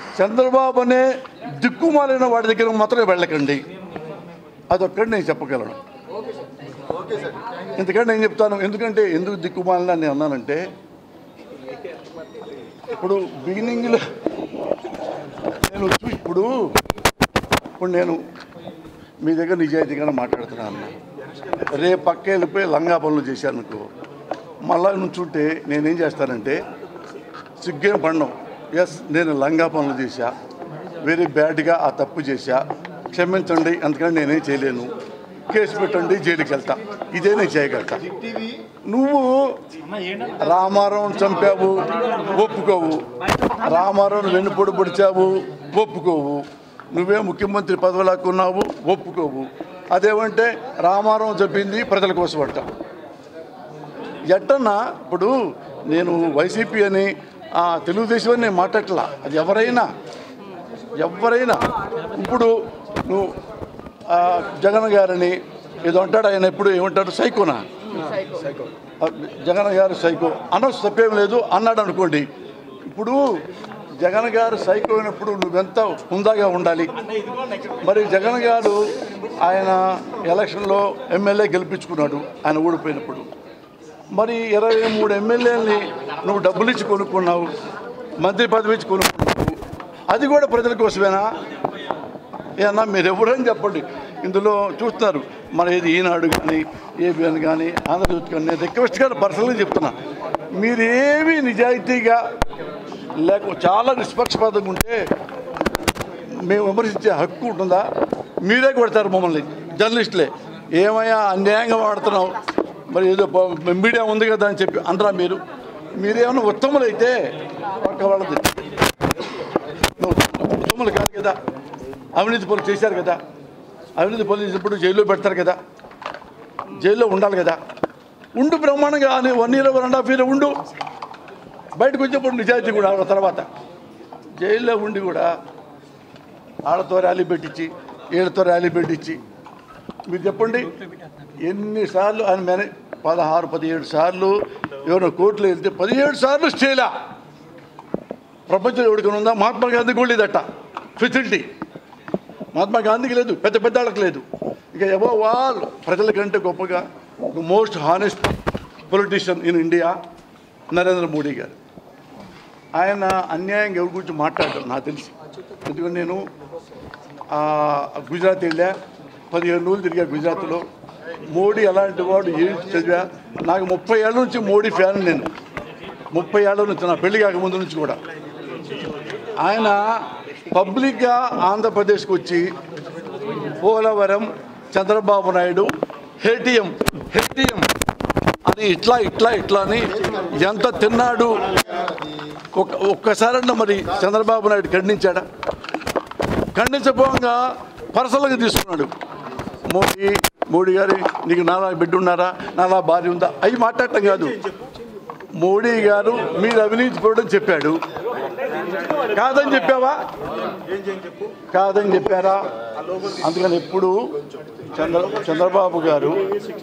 చంద్రబాబు అనే దిక్కుమాలిన వాడి దగ్గర మాత్రమే వెళ్ళకండి అదొక్కటి నేను చెప్పగలను ఎందుకంటే నేను చెప్తాను ఎందుకంటే ఎందుకు దిక్కుమాలిన నేను అన్నానంటే ఇప్పుడు బిగినింగ్లో నేను చూ- ఇప్పుడు ఇప్పుడు నేను మీ దగ్గర నిజాయితీగానే మాట్లాడుతున్నాను అన్న రేపు పక్క వెళ్ళిపోయి లంగా పనులు చేశాను అనుకో మళ్ళా నుంచుంటే నేనేం చేస్తానంటే సిగ్గేం పండం ఎస్ నేను లంగా పనులు చేశా వెరీ బ్యాడ్గా ఆ తప్పు చేశా క్షమించండి అందుకని నేనేం చేయలేను కేసు పెట్టండి జైలుకి వెళ్తా ఇదే నేను చేయగలుగుతా నువ్వు రామారావు చంపావు ఒప్పుకోవు రామారావు వెన్నుపొడి పొడిచావు ఒప్పుకోవు నువ్వే ముఖ్యమంత్రి పదవిలాగా ఉన్నావు ఒప్పుకోవు అదేమంటే రామారావు చెప్పింది ప్రజల కోసం అంట ఎట్టన్నా ఇప్పుడు నేను వైసీపీ అని ఆ, తెలుగుదేశం అని నేను మాట్లాడట్లా అది ఎవరైనా ఎవరైనా ఇప్పుడు నువ్వు ఆ, జగన్ గారిని ఏదో అంటాడు ఆయన ఎప్పుడు ఏమంటాడు సైకోనా ఆ, జగన్ గారు సైకో అనొచ్చు తప్పేం లేదు అన్నాడు అనుకోండి ఇప్పుడు జగన్ గారు సైకో అయినప్పుడు నువ్వెంత హుందాగా ఉండాలి మరి జగన్ గారు ఆయన ఎలక్షన్లో ఎమ్మెల్యే గెలిపించుకున్నాడు ఆయన ఓడిపోయినప్పుడు మరి ఇరవై మూడు ఎమ్మెల్యేలని నువ్వు డబ్బులు ఇచ్చి కొనుక్కున్నావు మంత్రి పదవి ఇచ్చి కొనుక్కున్నావు అది కూడా ప్రజల కోసమేనా ఏమన్నా మీరు ఎవరని చెప్పండి ఇందులో చూస్తున్నారు మన ఏది ఈనాడు కానీ ఏబిఎన్ కానీ ఆంధ్రజ్యోతి కానీ నేను రిక్వెస్ట్గా పర్సనల్గా చెప్తున్నా మీరు ఏమీ నిజాయితీగా లేక చాలా నిష్పక్షపాతంగా ఉంటే మేము విమర్శించే హక్కు ఉంటుందా మీరే కొడతారు మమ్మల్ని జర్నలిస్టులే ఏమయ్యా అన్యాయంగా వాడుతున్నావు మరి ఏదో ప- మీడియా ఉంది కదా అని చెప్పి అనరా మీరు మీరేమైనా ఉత్తములైతే పక్క వాళ్ళది నువ్వు ఉత్తములు కాదు కదా అవినీతి పనులు చేశారు కదా అవినీతి పనులు చేసినప్పుడు జైల్లో పెడతారు కదా జైల్లో ఉండాలి కదా ఉండు బ్రహ్మాండంగా అని one year one and half year ఉండు బయటకు వచ్చేప్పుడు నిజాయితీ కూడా ఆ తర్వాత జైల్లో ఉండి కూడా వాళ్ళతో ర్యాలీ పెట్టించి వీళ్ళతో ర్యాలీ పెట్టించి మీరు చెప్పండి ఎన్నిసార్లు ఆయన మేనే పదహారు పదిహేడు సార్లు ఎవరైనా కోర్టులో వెళ్తే పదిహేడు సార్లు స్టేలా ప్రపంచంలో ఎవరికి ఉందా మహాత్మా గాంధీ కూడా లేదట ఫెసిలిటీ మహాత్మా గాంధీకి లేదు పెద్ద పెద్ద వాళ్ళకి లేదు ఇక ఎవో వాల్ ప్రజల కంటే గొప్పగా most honest politician in India Narendra Modi garu ఆయన అన్యాయంగా ఎవరి గురించి మాట్లాడటం నాకు తెలిసి ఎందుకంటే నేను ఆ, గుజరాత్ వెళ్ళా పదిహేను రోజులు తిరిగా గుజరాత్లో మోడీ అలాంటి వాడు ఏంటి చదివా నాకు ముప్పై ఏళ్ళ నుంచి మోడీ ఫ్యాన్ నేను ముప్పై ఏళ్ళ నుంచి నా పెళ్లి కాక ముందు నుంచి కూడా ఆయన పబ్లిక్గా ఆంధ్రప్రదేశ్కి వచ్చి పోలవరం చంద్రబాబు నాయుడు హేటిఎం హేటిఎం అని ఇట్లా ఇట్లా ఇట్లా అని ఎంత తిన్నాడు ఒక్క ఒక్కసారన్నా మరి చంద్రబాబు నాయుడు ఖండించాడా ఖండించపోగా పర్సనల్గా తీసుకున్నాడు మోడీ మోడీ గారి నీకు నాలా బిడ్డ ఉన్నారా నాలా భార్య ఉందా అవి మాట్లాడటం కాదు మోడీ గారు మీరు అవినీతి పరుడని చెప్పాడు కాదని చెప్పావా కాదని చెప్పారా అందుకని ఎప్పుడు చంద్ర చంద్రబాబు గారు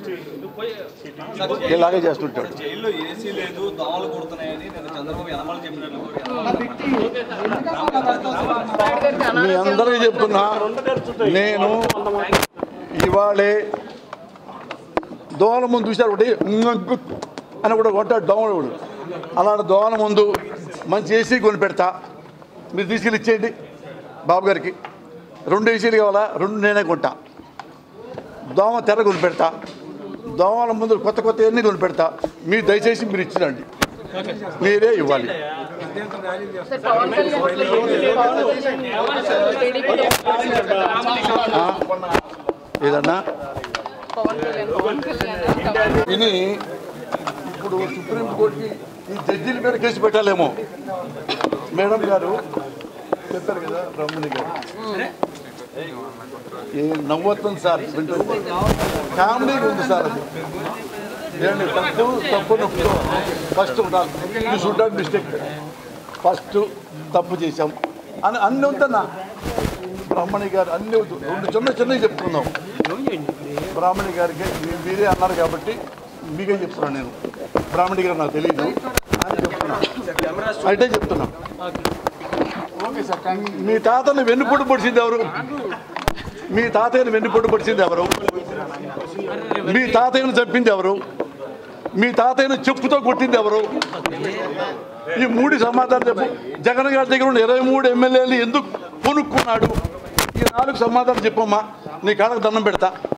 ఇలాగే చేస్తుంటాడు జైల్లో ఏసీ లేదు దోమలు కుడుతున్నాయని నేను చంద్రబాబు యనమల చెప్పినట్లు మీ అందరికీ చెప్తున్నా నేను ఇవాళే దోమల ముందు చూశారు ఒకటి ఉంగంగు అని కూడా కొంటాడు దోమలు కూడా అలాంటి దోమల ముందు మంచి ఏసీ కొని పెడతా మీరు తీసుకెళ్ళి ఇచ్చేయండి బాబు గారికి రెండు ఏసీలు కావాలా రెండు నేనే కొంటా దోమ తెర కొని పెడతా దోమల ముందు కొత్త కొత్త ఎన్ని కొని పెడతా మీరు దయచేసి మీరు ఇచ్చినండి మీరే ఇవ్వాలి సార్ పవన్ కళ్యాణ్ టీడీపీ ఆ? ఏదన్నా పవన్ కళ్యాణ్ పవన్ కళ్యాణ్ విని ఇప్పుడు సుప్రీంకోర్టుకి ఈ జడ్జీల మీద కేసు పెట్టాలేమో మేడం గారు చెప్పారు కదా బ్రహ్మణి గారు ఏ నవ్వుతుంది సార్ వింటుంది కామెడీగా ఉంది సార్ అది ఏంటి తప్పు తప్పు నొప్పుతో first you should not mistake first తప్పు చేశాం అని అన్ని ఉందన్నా బ్రాహ్మణి గారు అన్ని వద్దు. రెండు చిన్న చిన్నవి చెప్తున్నాం బ్రాహ్మణి గారికి మీ- మీరే అన్నారు కాబట్టి మీకే చెప్తున్నాను నేను బ్రాహ్మణి గారు నాకు తెలియదు అని చెప్తున్నా అయితే చెప్తున్నా మీ తాతను వెన్నుపోటు పొడిచింది ఎవరు మీ తాతయ్యను వెన్నుపోటు పొడిచింది ఎవరు మీ తాతయ్యను చంపింది ఎవరు మీ తాతయ్యను చెప్పుతో కొట్టింది ఎవరు ఈ మూడు సమాధానం చెప్పు జగన్ గారి దగ్గర ఉన్న ఇరవై మూడు ఎమ్మెల్యేలు ఎందుకు కొనుక్కున్నాడు ఈ నాలుగు సమాధానం చెప్పమ్మా నీ కాళ్ళకు దండం పెడతా